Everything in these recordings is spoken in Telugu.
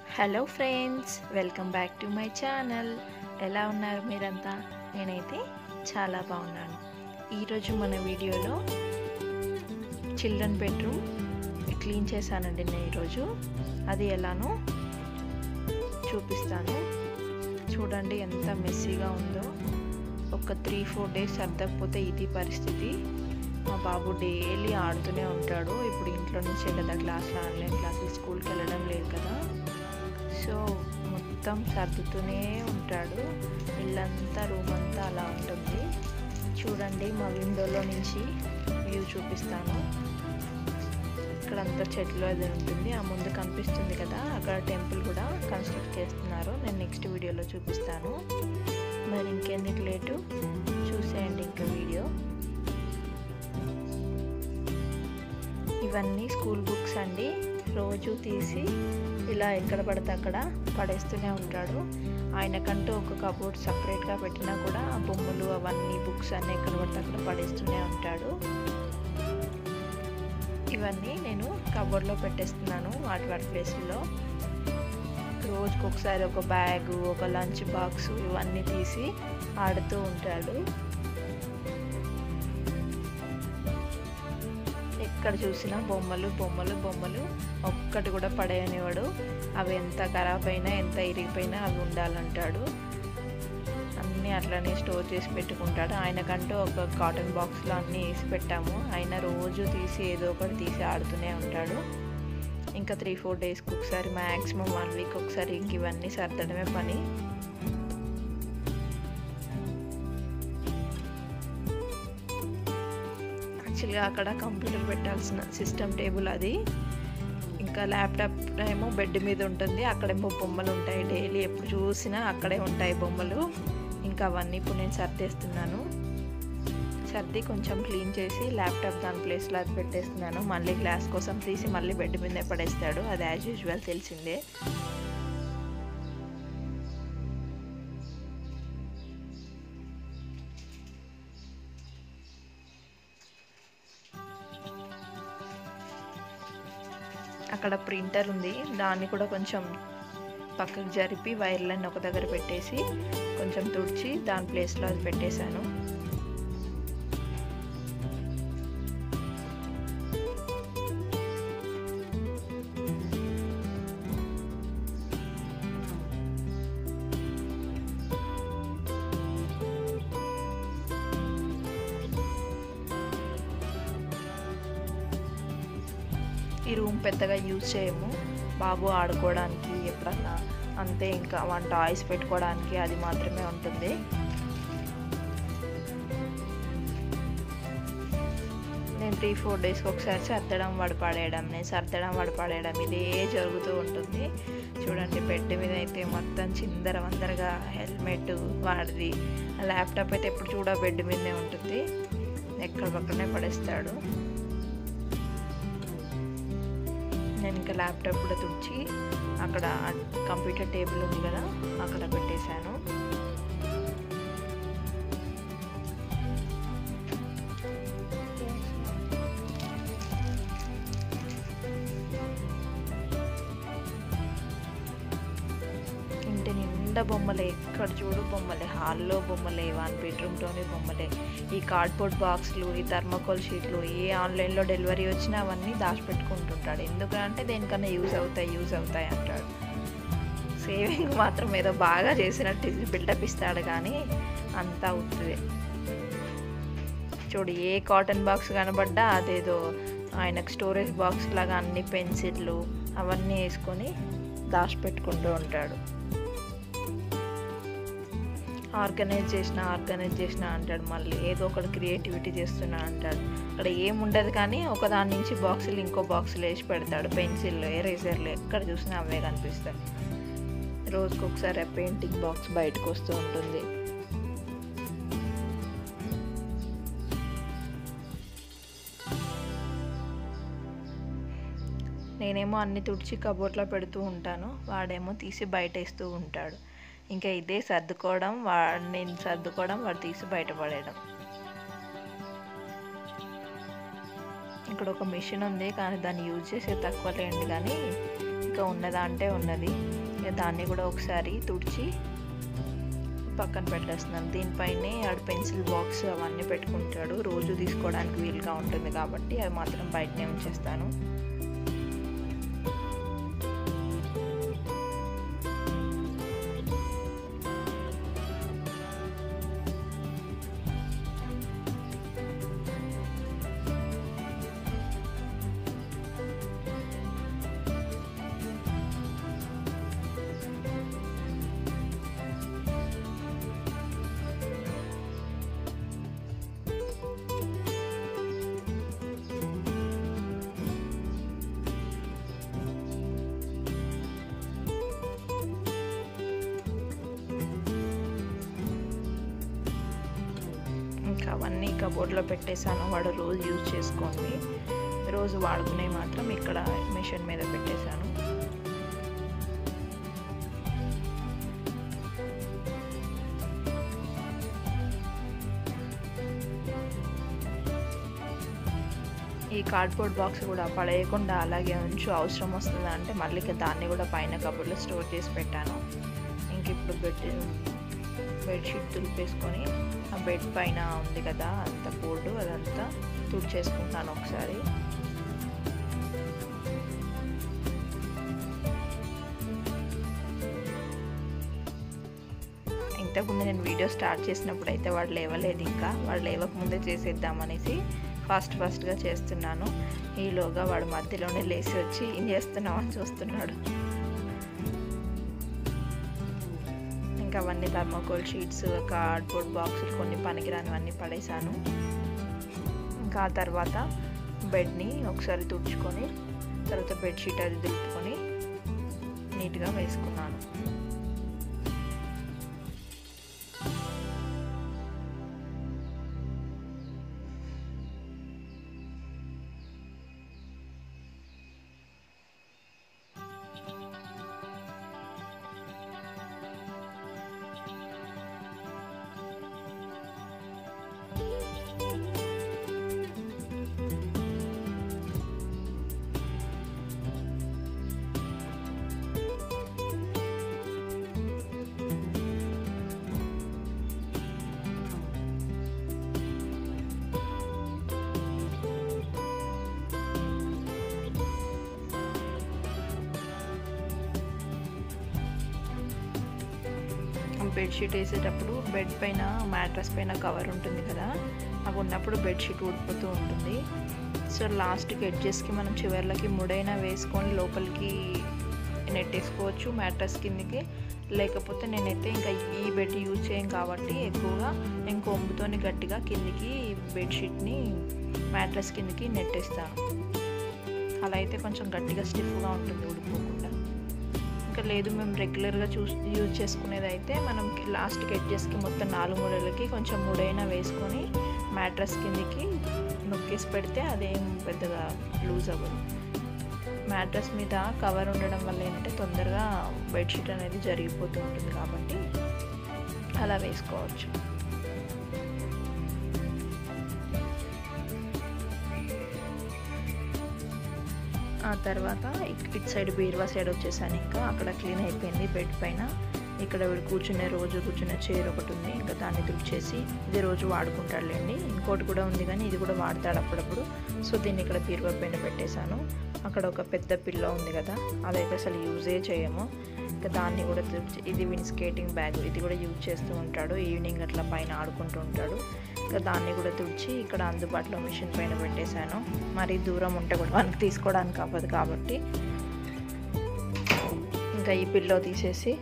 hello friends welcome back to my channel ఎలా ఉన్నారు మీరంతా నేనైతే చాలా బాగున్నాను ఈరోజు మన వీడియోలో చిల్డ్రన్ బెడ్రూమ్ క్లీన్ చేశానండి నేను ఈరోజు అది ఎలానో చూపిస్తాను చూడండి ఎంత మెస్సీగా ఉందో ఒక త్రీ ఫోర్ డేస్ సర్దకపోతే ఇది పరిస్థితి మా బాబు డైలీ ఆడుతూనే ఉంటాడు ఇప్పుడు ఇంట్లో నుంచి కదా క్లాసులు ఆన్లైన్ క్లాసులు స్కూల్కి వెళ్ళడం లేదు కదా సో మొత్తం సర్దుతూనే ఉంటాడు ఇల్లంతా రూమ్ అంతా అలా ఉంటుంది చూడండి మా విండోలో నుంచి వ్యూ చూపిస్తాను ఇక్కడంతా చెట్లు అది ఉంటుంది ఆ ముందు కనిపిస్తుంది కదా అక్కడ టెంపుల్ కూడా కన్స్ట్రక్ట్ చేస్తున్నారు నేను నెక్స్ట్ వీడియోలో చూపిస్తాను మరి ఇంకెందుకు లేటు చూసేయండి ఇంకా వీడియో ఇవన్నీ స్కూల్ బుక్స్ అండి రోజు తీసి ఇలా ఎక్కడ పడితే అక్కడ పడేస్తూనే ఉంటాడు ఆయనకంటూ ఒక కబోర్డ్ సపరేట్గా పెట్టినా కూడా ఆ బొమ్మలు అవన్నీ బుక్స్ అన్నీ ఎక్కడ పడితే అక్కడ పడేస్తూనే ఉంటాడు ఇవన్నీ నేను కబోర్డ్లో పెట్టేస్తున్నాను వాటి వాటి ప్లేస్లో రోజుకి ఒకసారి ఒక బ్యాగు ఒక లంచ్ బాక్స్ ఇవన్నీ తీసి ఆడుతూ ఉంటాడు ఎక్కడ చూసినా బొమ్మలు బొమ్మలు బొమ్మలు ఒక్కటి కూడా పడేయనివాడు అవి ఎంత ఖరాబ్ అయినా ఎంత ఇరిగిపోయినా అవి ఉండాలంటాడు అన్నీ అట్లనే స్టోర్ చేసి పెట్టుకుంటాడు ఆయనకంటూ ఒక కాటన్ బాక్స్లో అన్నీ వేసి పెట్టాము ఆయన రోజు తీసి ఏదో ఒకటి తీసి ఆడుతూనే ఉంటాడు ఇంకా త్రీ ఫోర్ డేస్కి ఒకసారి మ్యాక్సిమం వన్ వీక్ ఒకసారి ఇంక ఇవన్నీ సర్దడమే పని యాక్చువల్గా అక్కడ కంప్యూటర్ పెట్టాల్సిన సిస్టమ్ టేబుల్ అది ఇంకా ల్యాప్టాప్ ఏమో బెడ్ మీద ఉంటుంది అక్కడేమో బొమ్మలు ఉంటాయి డైలీ ఎప్పుడు చూసినా అక్కడే ఉంటాయి బొమ్మలు ఇంకా అవన్నీ ఇప్పుడు నేను సర్దేస్తున్నాను సర్ది కొంచెం క్లీన్ చేసి ల్యాప్టాప్ దాని ప్లేస్లో అది పెట్టేస్తున్నాను మళ్ళీ గ్లాస్ కోసం తీసి మళ్ళీ బెడ్ మీద పడేస్తాడు అది యాజ్ యూజువల్ తెలిసిందే అక్కడ ప్రింటర్ ఉంది దాన్ని కూడా కొంచెం పక్కకు జరిపి వైర్లన్నీ ఒక దగ్గర పెట్టేసి కొంచెం తుడిచి దాని ప్లేస్లో అది పెట్టేశాను ఈ రూమ్ పెద్దగా యూజ్ చేయము బాబు ఆడుకోవడానికి ఎప్పుడన్నా అంతే ఇంకా వన్ టాయ్స్ పెట్టుకోవడానికి అది మాత్రమే ఉంటుంది నేను త్రీ ఫోర్ డేస్కి ఒకసారి సర్దడం వాడు పడేయడం నేను సర్దడం వాడు పడేయడం ఇదే జరుగుతూ ఉంటుంది చూడండి బెడ్ మీద అయితే మొత్తం చిందర వందరగా హెల్మెట్ వాడిది ల్యాప్టాప్ అయితే ఎప్పుడు చూడ బెడ్ మీదనే ఉంటుంది ఎక్కడ పక్కనే పడేస్తాడు నేను ఇంకా ల్యాప్టాప్ కూడా తుడిచి అక్కడ కంప్యూటర్ టేబుల్ ఉంది కదా అక్కడ పెట్టేశాను ఇంటి నిండా బొమ్మలే ఎక్కడ చూడు బొమ్మలే హాల్లో బొమ్మలే వన్ బెడ్రూమ్లోనే బొమ్మలే ఈ కార్డ్బోర్డ్ బాక్స్లు ఈ థర్మకోల్ షీట్లు ఏ ఆన్లైన్లో డెలివరీ వచ్చినా అవన్నీ దాచిపెట్టుకుంటుంటాడు ఎందుకంటే దేనికన్నా యూజ్ అవుతాయి యూజ్ అవుతాయి అంటాడు సేవింగ్ మాత్రం ఏదో బాగా చేసినట్టు బిల్డప్ ఇస్తాడు కానీ అంతా అవుతుంది చూడు ఏ కాటన్ బాక్స్ కనబడ్డా అదేదో ఆయనకు స్టోరేజ్ బాక్స్ లాగా అన్ని పెన్సిళ్ళు అవన్నీ వేసుకొని దాచిపెట్టుకుంటూ ఉంటాడు ఆర్గనైజ్ చేసిన ఆర్గనైజ్ చేసిన అంటాడు మళ్ళీ ఏదో ఒకటి క్రియేటివిటీ చేస్తున్నా అంటాడు అక్కడ ఏముండదు కానీ ఒక దాని నుంచి బాక్సులు ఇంకో బాక్సులు వేసి పెడతాడు పెన్సిల్ ఎరేజర్లు ఎక్కడ చూసినా అవే కనిపిస్తాయి రోజుకి ఒకసారి పెయింటింగ్ బాక్స్ బయటకు వస్తూ ఉంటుంది నేనేమో అన్ని తుడిచి కబోర్డ్లో పెడుతూ ఉంటాను వాడేమో తీసి బయట వేస్తూ ఉంటాడు ఇంకా ఇదే సర్దుకోవడం వా నేను సర్దుకోవడం వాడు తీసి బయటపడేయడం ఇక్కడ ఒక మిషన్ ఉంది కానీ దాన్ని యూజ్ చేసే తక్కువ లేండి కానీ ఇంకా ఉన్నదా అంటే ఉన్నది ఇక దాన్ని కూడా ఒకసారి తుడిచి పక్కన పెట్టేస్తున్నాను దీనిపైనే ఆడు పెన్సిల్ బాక్స్ అవన్నీ పెట్టుకుంటాడు రోజు తీసుకోవడానికి వీలుగా ఉంటుంది కాబట్టి అవి మాత్రం బయటనే ఉంచేస్తాను ఇంకా అవన్నీ కబోర్డ్లో పెట్టేశాను వాడు రోజు యూజ్ చేసుకోండి రోజు వాడుకునే మాత్రం ఇక్కడ మిషన్ మీద పెట్టేశాను ఈ కార్డ్బోర్డ్ బాక్స్ కూడా పడేయకుండా అలాగే ఉంచు అవసరం వస్తుందా అంటే మళ్ళీ ఇక దాన్ని కూడా పైన కబోర్డ్లో స్టోర్ చేసి పెట్టాను ఇంక ఇప్పుడు బెడ్ బెడ్షీట్ తులిపేసుకొని ఆ బెడ్ పైన ఉంది కదా అంత బోర్డు అదంతా తుడిచేసుకుంటాను ఒకసారి ఇంతకుముందు నేను వీడియో స్టార్ట్ చేసినప్పుడు అయితే వాడు లేవలేదు ఇంకా వాడు లేవకముందే చేసేద్దామనేసి ఫాస్ట్ ఫాస్ట్గా చేస్తున్నాను ఈలోగా వాడు మధ్యలోనే లేచి వచ్చి ఏం చేస్తున్నామని చూస్తున్నాడు ఇంకా అవన్నీ థర్మోకోల్ షీట్స్ కార్డ్బోర్డ్ బాక్సులు కొన్ని పనికిరానివన్నీ పడేశాను ఇంకా ఆ తర్వాత బెడ్ని ఒకసారి తుడుచుకొని తర్వాత బెడ్షీట్ అది దులుపుకొని నీట్గా వేసుకున్నాను బెడ్షీట్ వేసేటప్పుడు బెడ్ పైన మ్యాట్రస్ పైన కవర్ ఉంటుంది కదా అవి ఉన్నప్పుడు బెడ్షీట్ ఊడిపోతూ ఉంటుంది సో లాస్ట్కి ఎడ్జెస్కి మనం చివర్లకి ముడైనా వేసుకొని లోపలికి నెట్టేసుకోవచ్చు మ్యాట్రస్ కిందకి లేకపోతే నేనైతే ఇంకా ఈ బెడ్ యూజ్ చేయం కాబట్టి ఎక్కువగా నేను కొమ్ముతోని గట్టిగా కిందికి బెడ్షీట్ని మ్యాట్రస్ కిందకి నెట్టేస్తాను అలా అయితే కొంచెం గట్టిగా స్టిఫ్గా ఉంటుంది ఊడిపోకుండా ఇంకా లేదు మేము రెగ్యులర్గా చూస్ యూజ్ చేసుకునేది అయితే మనం లాస్ట్కి ఎడ్జెస్కి మొత్తం నాలుగు మూలలకి కొంచెం మూడైనా వేసుకొని మ్యాట్రస్ కిందికి నొక్కేసి పెడితే అదేం పెద్దగా లూజ్ అవ్వదు మ్యాట్రస్ మీద కవర్ ఉండడం వల్ల ఏంటంటే తొందరగా బెడ్షీట్ అనేది జరిగిపోతూ ఉంటుంది కాబట్టి అలా వేసుకోవచ్చు ఆ తర్వాత ఇటు సైడ్ బీరువా సైడ్ వచ్చేసాను ఇంకా అక్కడ క్లీన్ అయిపోయింది బెడ్ పైన ఇక్కడ వీడు కూర్చునే రోజు కూర్చునే చైర్ ఒకటి ఉంది ఇంకా దాన్ని తుడిచేసి ఇది రోజు వాడుకుంటాడులేండి ఇంకోటి కూడా ఉంది కానీ ఇది కూడా వాడతాడు అప్పుడప్పుడు సో దీన్ని ఇక్కడ బీరువా పైన పెట్టేశాను అక్కడ ఒక పెద్ద పిల్ల ఉంది కదా అదైతే అసలు యూజే చేయము ఇంకా దాన్ని కూడా తుడిచి ఇది విన్ స్కేటింగ్ బ్యాగ్ ఇది కూడా యూజ్ చేస్తూ ఉంటాడు ఈవినింగ్ అట్లా పైన ఆడుకుంటూ ఉంటాడు ఇంకా దాన్ని కూడా తుడిచి ఇక్కడ అందుబాటులో మిషన్ పైన పెట్టేశాను మరి దూరం ఉంటే కూడా మనకి తీసుకోవడానికి అవ్వదు కాబట్టి ఇంకా ఈ పిల్లో తీసేసి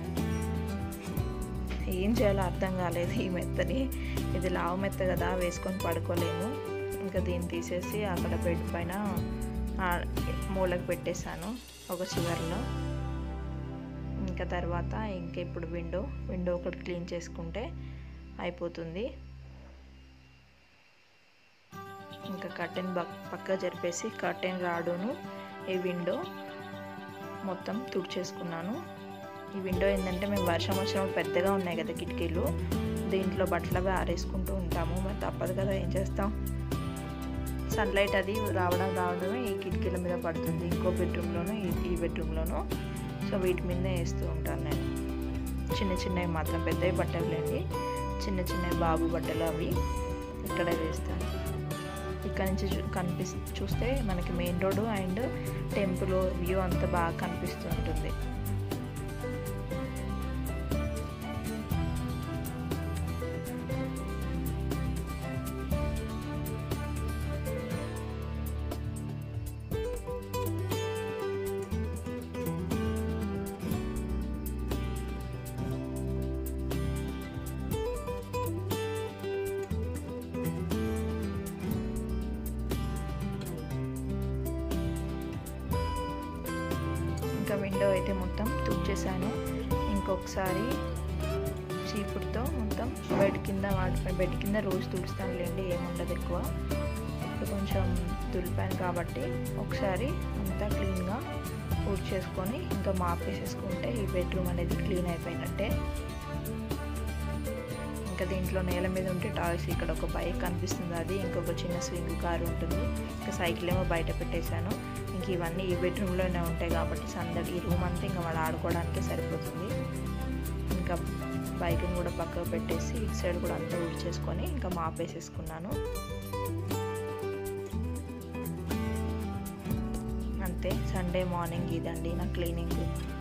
ఏం చేయాలో అర్థం కాలేదు ఈ మెత్తని ఇది లావు మెత్త కదా వేసుకొని పడుకోలేము ఇంకా దీన్ని తీసేసి అక్కడ బెడ్ పైన మూలకు పెట్టేశాను ఒక చివరిలో ఇంకా తర్వాత ఇంకా ఇప్పుడు విండో విండో ఒకటి క్లీన్ చేసుకుంటే అయిపోతుంది ఇంకా కర్టెన్ పక్క జరిపేసి కర్టెన్ రాడును ఈ విండో మొత్తం తుడిచేసుకున్నాను ఈ విండో ఏంటంటే మేము వర్షం వచ్చినప్పుడు పెద్దగా ఉన్నాయి కదా కిటికీలు దీంట్లో బట్టలు అవి ఆరేసుకుంటూ ఉంటాము మరి తప్పదు కదా ఏం చేస్తాం సన్లైట్ అది రావడం రావడమే ఈ కిటికీల మీద పడుతుంది ఇంకో బెడ్రూమ్లోను ఈ బెడ్రూమ్లోను సో వీటి మీదనే వేస్తూ ఉంటాను నేను చిన్న చిన్నవి మాత్రం పెద్దవి బట్టలు లేండి చిన్న చిన్న బాబు బట్టలు అవి ఇక్కడ వేస్తాను ఇక్కడ నుంచి కనిపి చూస్తే మనకి main road and temple view అంతా బాగా కనిపిస్తూ ఉంటుంది ఇంకా విండో అయితే మొత్తం తుడిచేసాను ఇంకొకసారి చీపుడుతో మొత్తం బెడ్ కింద వాటి బెడ్ కింద రోజు తుడుస్తానులేండి ఏముండదు ఎక్కువ ఇప్పుడు కొంచెం తులిపాను కాబట్టి ఒకసారి అంతా క్లీన్గా పూర్తి చేసుకొని ఇంకా మాప్ వేసేసుకుంటే ఈ బెడ్రూమ్ అనేది క్లీన్ అయిపోయినట్టే ఇంకా దీంట్లో నేల మీద ఉంటే టాయ్స్ ఇక్కడ ఒక బైక్ కనిపిస్తుంది అది ఇంకొక చిన్న స్వింగ్ కారు ఉంటుంది ఇంకా సైకిల్ ఏమో బయట పెట్టేశాను ఇంక ఇవన్నీ ఈ బెడ్రూమ్లోనే ఉంటాయి కాబట్టి సందడి ఈ రూమ్ అంతా ఇంకా వాడు ఆడుకోవడానికి సరిపోతుంది ఇంకా బైక్ని కూడా పక్కకు పెట్టేసి ఇటు సైడ్ కూడా అంతా ఉడిచేసుకొని ఇంకా మాపేసేసుకున్నాను అంతే సండే మార్నింగ్ ఇదండి నా క్లీనింగ్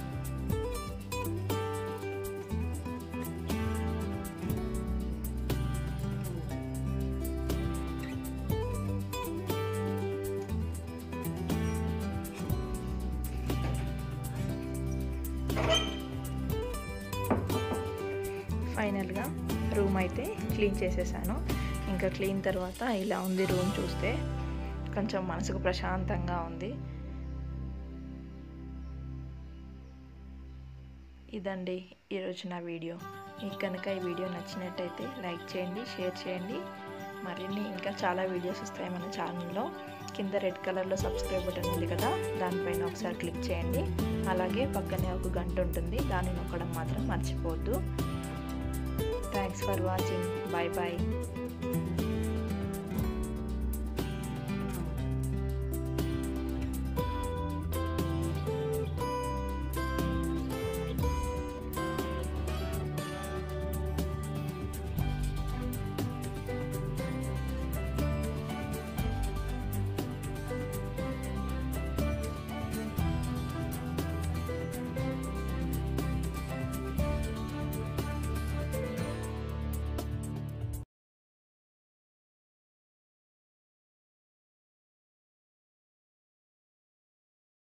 ఫైనల్గా రూమ్ అయితే క్లీన్ చేసేసాను ఇంకా క్లీన్ తర్వాత ఇలా ఉంది రూమ్ చూస్తే కొంచెం మనసుకు ప్రశాంతంగా ఉంది ఇదండి ఈరోజు నా వీడియో మీకు కనుక ఈ వీడియో నచ్చినట్టయితే లైక్ చేయండి షేర్ చేయండి మరిన్ని ఇంకా చాలా వీడియోస్ వస్తాయి మన ఛానల్లో కింద రెడ్ కలర్లో సబ్స్క్రైబ్ బటన్ ఉంది కదా దానిపైన ఒకసారి క్లిక్ చేయండి అలాగే పక్కనే ఒక గంట ఉంటుంది దాన్ని నొక్కడం మాత్రం మర్చిపోవద్దు thanks for watching bye bye